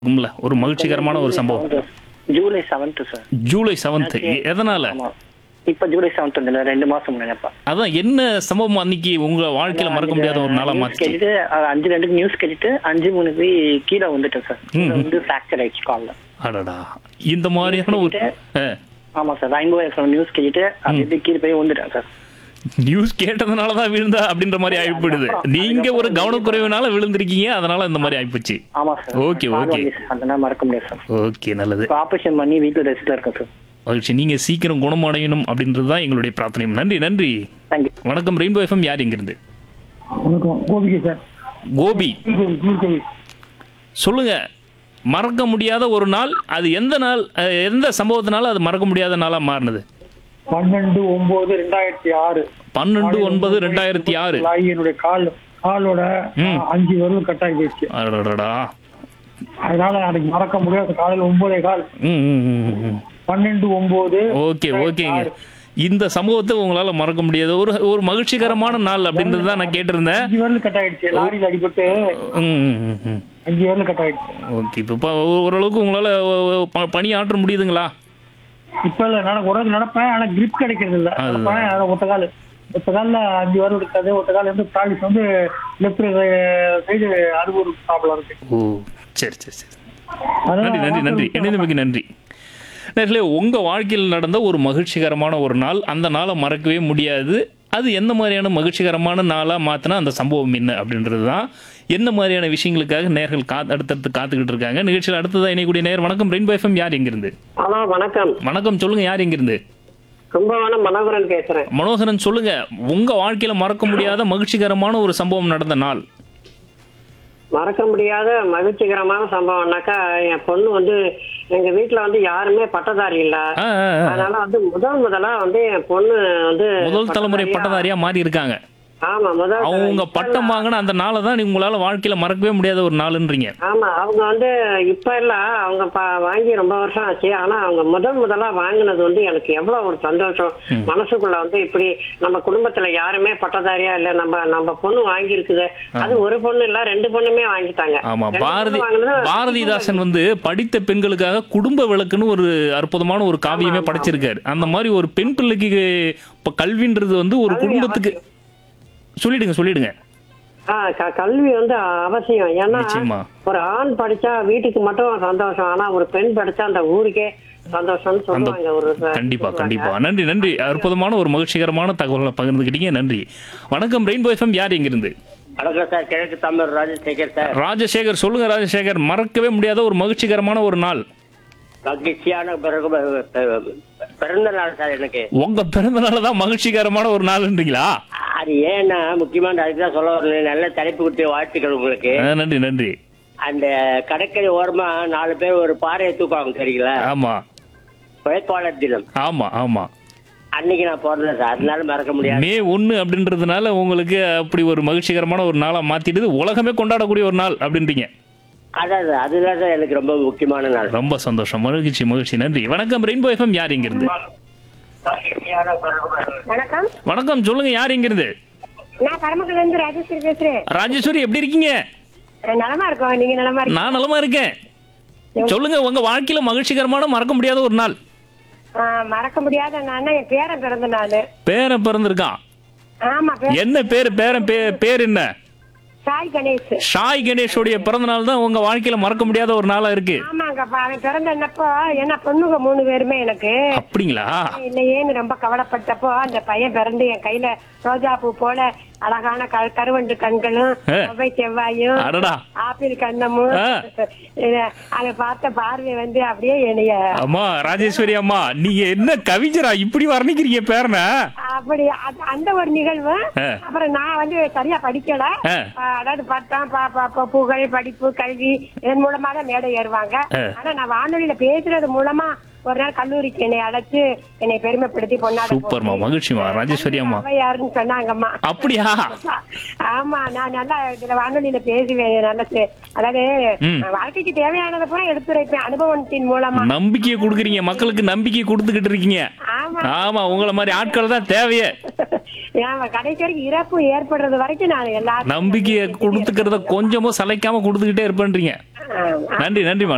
இருக்கும்ல ஒரு மகிழ்ச்சிகரமான ஒரு சம்பவம் July seventh sir July seventh எதனால ஆமா இப்ப ஜூலை செவன்த் வந்து ரெண்டு மாசம் நினைப்பா அதான் என்ன சம்பவம் அன்னைக்கு உங்க வாழ்க்கையில மறக்க முடியாத ஒரு நாளா மாத்திச்சு கேட்டுட்டு அஹ், அஞ்சு ரெண்டுக்கு நியூஸ் கேட்டுட்டு அஞ்சு மூணுக்கு கீழே வந்துட்டேன் சார் கீழே வந்து ஃபிராக்சர் ஆயிடுச்சு கால்ல அடடா இந்த மாதிரியான ஒரு ஆமா சார் ரெயின்போ எஃப்எம் நியூஸ் கேட்டுட்டு அப்படி இப்படி கீழே போய் வந்துட்டேன் சார் நியூஸ் கேட்டதுனால தான் விழுந்தா அப்படின்ற மாதிரி ஆயிப்போடுது நீங்க ஒரு கவனக்குறைவுனால விழுந்திருக்கீங்க அதனால இந்த மாதிரி ஆயிப்போச்சு ஆமா சார் Okay, okay. அதெல்லாம் மறக்க முடியாது சார் ஓகே நல்லது ஆபரேஷன் பண்ணி வீட்டுல ரெஸ்ட்ல இருக்கேன் சார் மகிழ்ச்சி நீங்க சீக்கிரம் குணமடையணும் அப்படின்றது தான் எங்களுடைய பிரார்த்தனை நன்றி நன்றி தேங்க்யூ வணக்கம் ரெயின்போ எஃப்எம் யார் இங்கிருந்து வணக்கம் கோபிகை சார் கோபி கீழ்கோவில், கீழ்கோவில். சொல்லுங்க மறக்க முடியாத ஒரு நாள் அது எந்த நாள் அஹ், எந்த சம்பவத்தினால அது மறக்க முடியாத நாளா மாறினது பன்னெண்டு ஒன்பது ரெண்டாயிரத்தி ஆறு பன்னெண்டு ஒன்பது ரெண்டாயிரத்தி ஆறு ஆகி என்னுடைய கால் காலோட ம். அஞ்சு வரலும் கட்டாகி போயிடுச்சு அடடடா அதனால அன்னைக்கு மறக்க முடியாத காலையில் ஒன்பதே கால் ம் ம், ம், ம். பன்னெண்டு ஒன்பது ஓகே ஓகேங்க இந்த சம்பவத்தை உங்களால மறக்க முடியாது ஒரு ஒரு மகிழ்ச்சிகரமான நாள் அப்படின்றது தான் நான் கேட்டிருந்தேன் அஞ்சு வரலும் கட்டாயிடுச்சு லாரியில் அடிபட்டு ம், ம், ம், ம். அஞ்சு வரலும் கட்டாயிடுச்சு ஓகே இப்போ ப- ஓரளவுக்கு உங்களால அஹ், ப- பணி ஆற்ற முடியுதுங்களா இப்ப இல்ல நான் உடம்பு நடப்பேன் ஆனா கிரிப் கிடைக்கிறது இல்ல அதுதான். நடப்பேன் ஆனா ஒத்த கால் ஒத்த கால்ல அஞ்சு வரல் இருக்காது ஒத்த கால் வந்து ப்ராலிஸ் வந்து லெஃப்ட் சைடு அறுபது ப்ராப்ளம் இருக்கு ஓ சரி சரி சரி அதனால நன்றி நன்றி நன்றி வாசல் இணைந்தமைக்கு நன்றி நேர்களே உங்க வாழ்க்கையில் நடந்த ஒரு மகிழ்ச்சிகரமான ஒரு நாள் அந்த நாளை மறக்கவே முடியாது அது எந்த மாதிரியான மகிழ்ச்சிகரமான நாளா மாத்தினா அந்த சம்பவம் என்ன அப்படின்றது தான் என்ன மாதிரியான விஷயங்களுக்காக நேர்கள் கா அடுத்தடுத்து காத்துக்கிட்டு இருக்காங்க நிகழ்ச்சியில் அடுத்ததான் இணையக்கூடிய நேர் வணக்கம் ரெயின்போ எஃப்எம் யார் எங்கிருந்து ஹலோ வணக்கம் வணக்கம் சொல்லுங்க யார் எங்கிருந்து கும்பகோணம் மனோகரன் பேசுறேன் மனோகரன் சொல்லுங்க உங்க வாழ்க்கையில மறக்க முடியாத மகிழ்ச்சிகரமான ஒரு சம்பவம் நடந்த நாள் மறக்க முடியாத மகிழ்ச்சிகரமான சம்பவம்னாக்கா என் பொண்ணு வந்து எங்க வீட்டுல வந்து யாருமே பட்டதாரி இல்ல ஆ, ஆ, ஆ. அதனால வந்து முதல் முதலா வந்து என் பொண்ணு வந்து முதல் தலைமுறை பட்டதாரியா- பட்டதாரியா மாறி இருக்காங்க ஆமா முதல் அவங்க இப்ப பட்டம் வாங்கின அந்த நாளை தான் நீ உங்களால வாழ்க்கையில மறக்கவே முடியாத ஒரு நாளுன்றீங்க ஆமா அவங்க வந்து இப்ப இல்ல அவங்க ப- வாங்கி ரொம்ப வருஷம் ஆச்சு ஆனா அவங்க முதல் முதலா வாங்கினது வந்து எனக்கு எவ்வளவு ஒரு சந்தோஷம் மனசுக்குள்ள வந்து இப்படி நம்ம குடும்பத்துல யாருமே பட்டதாரியா இல்ல நம்ம நம்ம பொண்ணு வாங்கி இருக்குது அது ஒரு பொண்ணு இல்ல ரெண்டு பொண்ணுமே வாங்கிட்டாங்க ஆமா ரெண்டு பாரதி பொண்ணு வாங்கினது பாரதிதாசன் வந்து படித்த பெண்களுக்காக குடும்ப விளக்குன்னு ஒரு அற்புதமான ஒரு காவியமே ஆமா, ஆமா. படைச்சிருக்காரு அந்த மாதிரி ஒரு பெண் பிள்ளைக்கு இப்ப கல்வின்றது வந்து ஒரு கல்வி குடும்பத்துக்கு சொல்லிடுங்க சொல்லிடுங்க ஆ, க- கல்வி வந்து அவசியம் ஏன்னா நிச்சயமா. ஒரு ஆண் படிச்சா வீட்டுக்கு மட்டும் சந்தோஷம் ஆனா ஒரு பெண் படிச்சா அந்த ஊருக்கே சந்தோஷம்னு அந்த சொல்லுவாங்க ஒரு கண்டிப்பா சொல்லுவாங்க. கண்டிப்பா நன்றி நன்றி அற்புதமான ஒரு மகிழ்ச்சிகரமான தகவலை பகிர்ந்துக்கிட்டீங்க நன்றி வணக்கம் ரெயின்போ எஃப்எம் யார் எங்கிருந்து வணக்கம் சார் கிழக்கு தமிழ் ராஜசேகர் சார் ராஜசேகர் சொல்லுங்க ராஜசேகர் மறக்கவே முடியாத ஒரு மகிழ்ச்சிகரமான ஒரு நாள் மகிழ்ச்சியான பிறகு பிறந்த நாள் சார் எனக்கு உங்க பிறந்த தான் மகிழ்ச்சிகரமான ஒரு நாள்ன்றீங்களா அது ஏன்னா முக்கியமான அதுக்கு தான் சொல்ல வரேன் நல்ல தலைப்பு கொடுத்து வாழ்த்துக்கள் உங்களுக்கு ஆ, நன்றி நன்றி அந்த கடற்கரை ஓரமா நாலு பேர் ஒரு பாறையை தூக்குவாங்க சரிங்களா ஆமா உழைப்பாளர் தினம் ஆமா ஆமா அன்னைக்கு நான் பிறந்தேன் சார் அதனால மறக்க முடியாது மே ஒன்று அப்படின்றதுனால உங்களுக்கு அப்படி ஒரு மகிழ்ச்சிகரமான ஒரு நாளா மாத்திடுது உலகமே கொண்டாடக்கூடிய ஒரு நாள் அப்படின்றீங்க அதான் சார் அதுதான் சார் எனக்கு ரொம்ப முக்கியமான நாள் ரொம்ப சந்தோஷம் மகிழ்ச்சி மகிழ்ச்சி நன்றி வணக்கம் ரெயின்போ எஃப்எம் யார் இங்கிருந்து வணக்கம் வணக்கம் சொல்லுங்க யார் இங்கிருந்து நான் பரமக்குடில இருந்து ராஜேஸ்வரி பேசுறேன் ராஜேஸ்வரி எப்படி இருக்கீங்க அஹ் நலமா இருக்கோம் நீங்க நலமா இருக்கீங்க நான் நலமா இருக்கேன் சொல்லுங்க உங்க வாழ்க்கையில மகிழ்ச்சிகரமான மறக்க முடியாத ஒரு நாள் ஆஹ் மறக்க முடியாத நான் என் பேரன் பிறந்த நாள் பேரன் பிறந்திருக்கான் ஆமா பே- என்ன பேர் பேரன் பே- பேர் என்ன சாய் கணேஷ் ஷாய் கணேஷோடைய பிறந்த நாள் தான் உங்க வாழ்க்கையில மறக்க முடியாத ஒரு நாளா இருக்கு ஆமாங்கப்பா அவன் பிறந்தப்போ என்ன பொண்ணுங்க மூணு பேருமே எனக்கு அப்படிங்களா இல்லையேன்னு ரொம்ப கவலைப்பட்டப்போ அந்த பையன் பிறந்து என் கையில ரோஜா பூ போல அழகான க- கருவண்டு கண்களும் ஆ. செவ்வாய் செவ்வாயும் அடடா ஆப்பிள் கண்ணமும் ஆ. இத- அதை பார்த்த பார்வை வந்து அப்படியே என்னைய அம்மா ராஜேஸ்வரி அம்மா நீங்க என்ன கவிஞரா இப்படி வர்ணிக்கிறீங்க பேரனை அப்படி அ- அந்த ஒரு நிகழ்வு ஆ. அப்புறம் நான் வந்து சரியா படிக்கல ஆ. ஆ, அதாவது பட்டம் ப- ப- ப- புகழ் படிப்பு கல்வி இதன் மூலமா தான் மேடை ஏறுவாங்க ஆ. ஆனா நான் வானொலியில பேசுறது மூலமா ஒரு நாள் கல்லூரிக்கு என்னை அழைச்சு என்னை பெருமைப்படுத்தி பொன்னாட சூப்பர்மா, மகிழ்ச்சிமா, ராஜேஸ்வரி அம்மா. யாருன்னு சொன்னாங்கம்மா அப்படியா ஆமா நான் நல்லா இதுல வானொலியில பேசுவேன் நல்ல சே- அதாவது ம். வாழ்க்கைக்கு தேவையானதை பூரா எடுத்துரைப்பேன் அனுபவத்தின் மூலமா நம்பிக்கையை கொடுக்குறீங்க மக்களுக்கு நம்பிக்கை கொடுத்துக்கிட்டு இருக்கீங்க ஆமா ஆமா உங்களை மாதிரி ஆட்கள் தான் தேவையே ஆமா கடைசி வரைக்கும் இறப்பு ஏற்படுறது வரைக்கும் நான் எல்லாரும் நம்பிக்கையை கொடுத்துக்கிறத கொஞ்சமும் சளைக்காம கொடுத்துக்கிட்டே இருப்பேன்றீங்க ஆமா. நன்றி நன்றிமா